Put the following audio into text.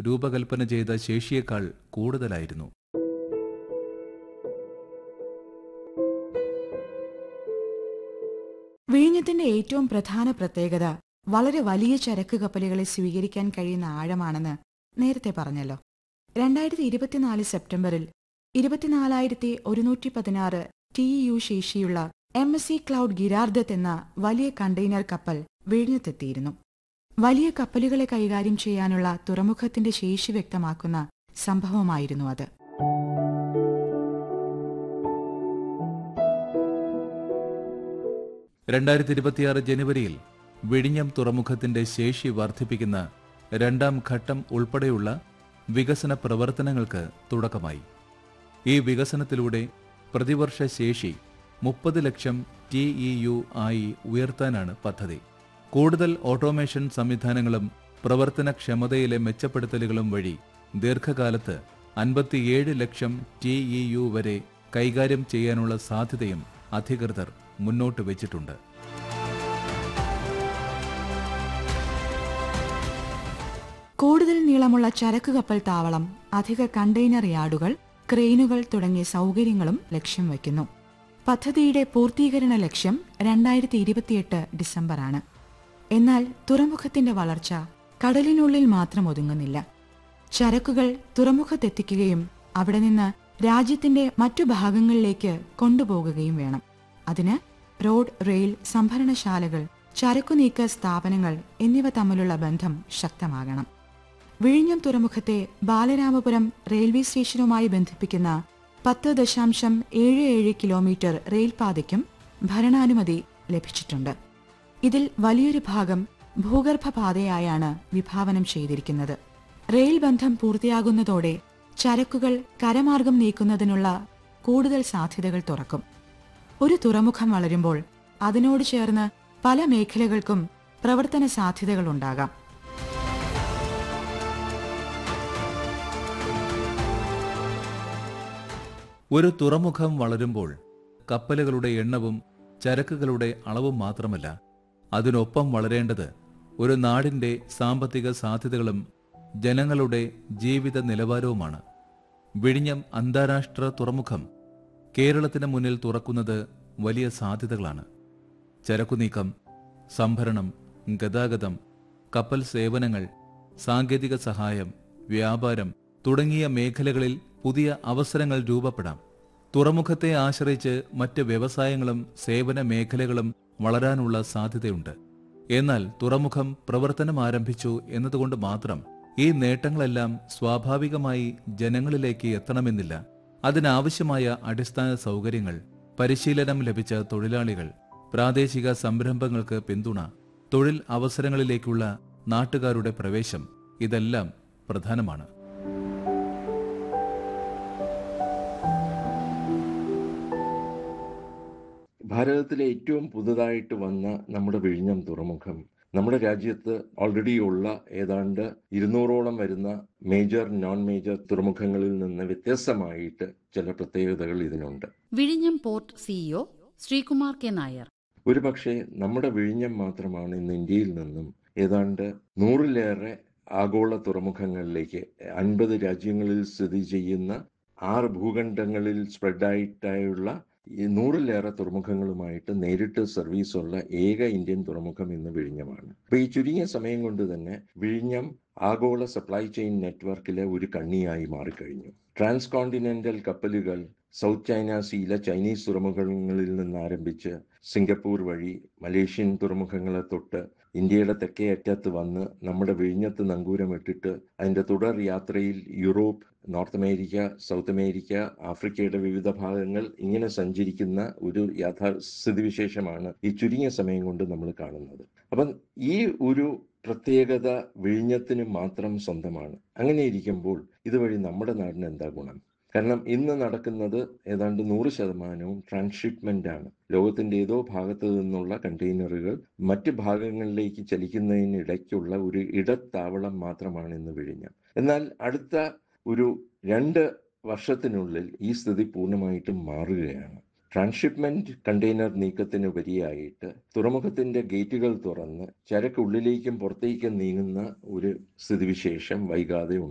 രൂപകൽപ്പന ചെയ്ത ശേഷിയേക്കാൾ കൂടുതലായിരുന്നു വിഴിഞ്ഞത്തിന്റെ ഏറ്റവും പ്രധാന പ്രത്യേകത വളരെ വലിയ ചരക്ക് കപ്പലുകളെ സ്വീകരിക്കാൻ കഴിയുന്ന ആഴമാണെന്ന് നേരത്തെ പറഞ്ഞല്ലോ രണ്ടായിരത്തി ഇരുപത്തിനാല് സെപ്റ്റംബറിൽ ഇരുപത്തിനാലായിരത്തി ഒരുന്നൂറ്റി പതിനാറ് ടി യു ശേഷിയുള്ള M S C Claude Girardet എന്ന വലിയ കണ്ടെയ്നർ കപ്പൽ വിഴിഞ്ഞത്തെത്തിയിരുന്നു വലിയ കപ്പലുകളെ കൈകാര്യം ചെയ്യാനുള്ള തുറമുഖത്തിന്റെ ശേഷി വ്യക്തമാക്കുന്ന സംഭവമായിരുന്നു അത് രണ്ടായിരത്തി ഇരുപത്തിയാറ് ജനുവരിയിൽ വിഴിഞ്ഞം തുറമുഖത്തിന്റെ ശേഷി വർദ്ധിപ്പിക്കുന്ന രണ്ടാം ഘട്ടം ഉൾപ്പെടെയുള്ള വികസന പ്രവർത്തനങ്ങൾക്ക് തുടക്കമായി ഈ വികസനത്തിലൂടെ പ്രതിവർഷ ശേഷി മുപ്പത് ലക്ഷം ടി ഇ യു ആയി ഉയർത്താനാണ് പദ്ധതി കൂടുതൽ ഓട്ടോമേഷൻ സംവിധാനങ്ങളും പ്രവർത്തനക്ഷമതയിലെ മെച്ചപ്പെടുത്തലുകളും വഴി ദീർഘകാലത്ത് അൻപത്തിയേഴ് ലക്ഷം ടി ഇ യു വരെ കൈകാര്യം ചെയ്യാനുള്ള സാധ്യതയും അധികൃതർ മുന്നോട്ട് വെച്ചിട്ടുണ്ട് കൂടുതൽ നീളമുള്ള ചരക്ക് കപ്പൽ താവളം അധിക കണ്ടെയ്നർ യാർഡുകൾ ക്രെയിനുകൾ തുടങ്ങിയ സൗകര്യങ്ങളും ലക്ഷ്യം വയ്ക്കുന്നു പദ്ധതിയുടെ പൂർത്തീകരണ ലക്ഷ്യം രണ്ടായിരത്തി ഇരുപത്തിയെട്ട് ഡിസംബറാണ് എന്നാൽ തുറമുഖത്തിന്റെ വളർച്ച കടലിനുള്ളിൽ മാത്രം ഒതുങ്ങുന്നില്ല ചരക്കുകൾ തുറമുഖത്തെത്തിക്കുകയും അവിടെ നിന്ന് രാജ്യത്തിന്റെ മറ്റു ഭാഗങ്ങളിലേക്ക് കൊണ്ടുപോകുകയും വേണം അതിന് റോഡ് റെയിൽ സംഭരണശാലകൾ ചരക്കുനീക്ക സ്ഥാപനങ്ങൾ എന്നിവ തമ്മിലുള്ള ബന്ധം ശക്തമാകണം വിഴിഞ്ഞം തുറമുഖത്തെ ബാലരാമപുരം റെയിൽവേ സ്റ്റേഷനുമായി ബന്ധിപ്പിക്കുന്ന പത്ത് ദശാംശം ഏഴ് ഏഴ് കിലോമീറ്റർ റെയിൽപാതയ്ക്കും ഭരണാനുമതി ലഭിച്ചിട്ടുണ്ട് ഇതിൽ വലിയൊരു ഭാഗം ഭൂഗർഭ പാതയായാണ് വിഭാവനം ചെയ്തിരിക്കുന്നത് റെയിൽ ബന്ധം പൂർത്തിയാകുന്നതോടെ ചരക്കുകൾ കരമാർഗം നീക്കുന്നതിനുള്ള കൂടുതൽ സാധ്യതകൾ തുറക്കും ഒരു തുറമുഖം വളരുമ്പോൾ അതിനോട് ചേർന്ന് പല മേഖലകൾക്കും പ്രവർത്തന സാധ്യതകളുണ്ടാകാം ഒരു തുറമുഖം വളരുമ്പോൾ കപ്പലുകളുടെ എണ്ണവും ചരക്കുകളുടെ അളവും മാത്രമല്ല അതിനൊപ്പം വളരേണ്ടത് ഒരു നാടിന്റെ സാമ്പത്തിക സാധ്യതകളും ജനങ്ങളുടെ ജീവിത നിലവാരവുമാണ് വിഴിഞ്ഞം അന്താരാഷ്ട്ര തുറമുഖം കേരളത്തിന് മുന്നിൽ തുറക്കുന്നത് വലിയ സാധ്യതകളാണ് ചരക്കുനീക്കം സംഭരണം ഗതാഗതം കപ്പൽ സേവനങ്ങൾ സാങ്കേതിക സഹായം വ്യാപാരം തുടങ്ങിയ മേഖലകളിൽ പുതിയ അവസരങ്ങൾ രൂപപ്പെടാം തുറമുഖത്തെ ആശ്രയിച്ച് മറ്റ് വ്യവസായങ്ങളും സേവന മേഖലകളും വളരാനുള്ള സാധ്യതയുണ്ട് എന്നാൽ തുറമുഖം പ്രവർത്തനം ആരംഭിച്ചു എന്നതുകൊണ്ട് മാത്രം ഈ നേട്ടങ്ങളെല്ലാം സ്വാഭാവികമായി ജനങ്ങളിലേക്ക് എത്തണമെന്നില്ല അതിനാവശ്യമായ അടിസ്ഥാന സൗകര്യങ്ങൾ പരിശീലനം ലഭിച്ച തൊഴിലാളികൾ പ്രാദേശിക സംരംഭങ്ങൾക്ക് പിന്തുണ തൊഴിൽ അവസരങ്ങളിലേക്കുള്ള നാട്ടുകാരുടെ പ്രവേശം ഇതെല്ലാം പ്രധാനമാണ് ഭാരതത്തിലെ ഏറ്റവും പുതുതായിട്ട് വന്ന നമ്മുടെ വിഴിഞ്ഞം തുറമുഖം നമ്മുടെ രാജ്യത്ത് ഓൾറെഡി ഉള്ള ഏതാണ്ട് ഇരുന്നൂറോളം വരുന്ന മേജർ നോൺ മേജർ തുറമുഖങ്ങളിൽ നിന്ന് വ്യത്യസ്തമായിട്ട് ചില പ്രത്യേകതകൾ ഇതിനുണ്ട് വിഴിഞ്ഞം port CEO Sreekumar K Nair ഒരുപക്ഷെ നമ്മുടെ വിഴിഞ്ഞം മാത്രമാണ് ഇന്ന് ഇന്ത്യയിൽ നിന്നും ഏതാണ്ട് നൂറിലേറെ ആഗോള തുറമുഖങ്ങളിലേക്ക് അൻപത് രാജ്യങ്ങളിൽ സ്ഥിതി ചെയ്യുന്ന ആറ് ഭൂഖണ്ഡങ്ങളിൽ സ്പ്രെഡായിട്ടായുള്ള ഈ നൂറിലേറെ തുറമുഖങ്ങളുമായിട്ട് നേരിട്ട് സർവീസ് ഉള്ള ഏക ഇന്ത്യൻ തുറമുഖം ഇന്ന് വിഴിഞ്ഞമാണ് അപ്പൊ ഈ ചുരുങ്ങിയ സമയം കൊണ്ട് തന്നെ വിഴിഞ്ഞം ആഗോള സപ്ലൈ ചെയിൻ നെറ്റ്വർക്കിലെ ഒരു കണ്ണിയായി മാറിക്കഴിഞ്ഞു ട്രാൻസ് കോണ്ടിനെന്റൽ കപ്പലുകൾ സൗത്ത് ചൈന സീയിലെ ചൈനീസ് തുറമുഖങ്ങളിൽ നിന്ന് ആരംഭിച്ച് സിംഗപ്പൂർ വഴി മലേഷ്യൻ തുറമുഖങ്ങളെ തൊട്ട് ഇന്ത്യയുടെ തെക്കേ അറ്റത്ത് വന്ന് നമ്മുടെ വിഴിഞ്ഞത്ത് നങ്കൂരമിട്ടിട്ട് അതിന്റെ തുടർ യാത്രയിൽ Europe North America South America ആഫ്രിക്കയുടെ വിവിധ ഭാഗങ്ങൾ ഇങ്ങനെ സഞ്ചരിക്കുന്ന ഒരു യാഥാസ്ഥിതിവിശേഷമാണ് ഈ ചുരുങ്ങിയ സമയം കൊണ്ട് നമ്മൾ കാണുന്നത് അപ്പം ഈ ഒരു പ്രത്യേകത വിഴിഞ്ഞത്തിന് മാത്രം സ്വന്തമാണ് അങ്ങനെ ഇരിക്കുമ്പോൾ ഇതുവഴി നമ്മുടെ നാടിന് എന്താ ഗുണം കാരണം ഇന്ന് നടക്കുന്നത് ഏതാണ്ട് നൂറ് ശതമാനവും ട്രാൻസ്ഷിപ്മെന്റ് ആണ് ലോകത്തിന്റെ ഏതോ ഭാഗത്തു നിന്നുള്ള കണ്ടെയ്നറുകൾ മറ്റ് ഭാഗങ്ങളിലേക്ക് ചലിക്കുന്നതിനിടയ്ക്കുള്ള ഒരു ഇടത്താവളം മാത്രമാണ് ഇന്ന് വിഴിഞ്ഞം എന്നാൽ അടുത്ത ഒരു രണ്ട് വർഷത്തിനുള്ളിൽ ഈ സ്ഥിതി പൂർണ്ണമായിട്ടും മാറുകയാണ് ട്രാൻസ്ഷിപ്മെന്റ് കണ്ടെയ്നർ നീക്കത്തിനുപരിയായിട്ട് തുറമുഖത്തിന്റെ ഗേറ്റുകൾ തുറന്ന് ചരക്ക് ഉള്ളിലേക്കും പുറത്തേക്കും നീങ്ങുന്ന ഒരു സ്ഥിതിവിശേഷം വൈകാതെ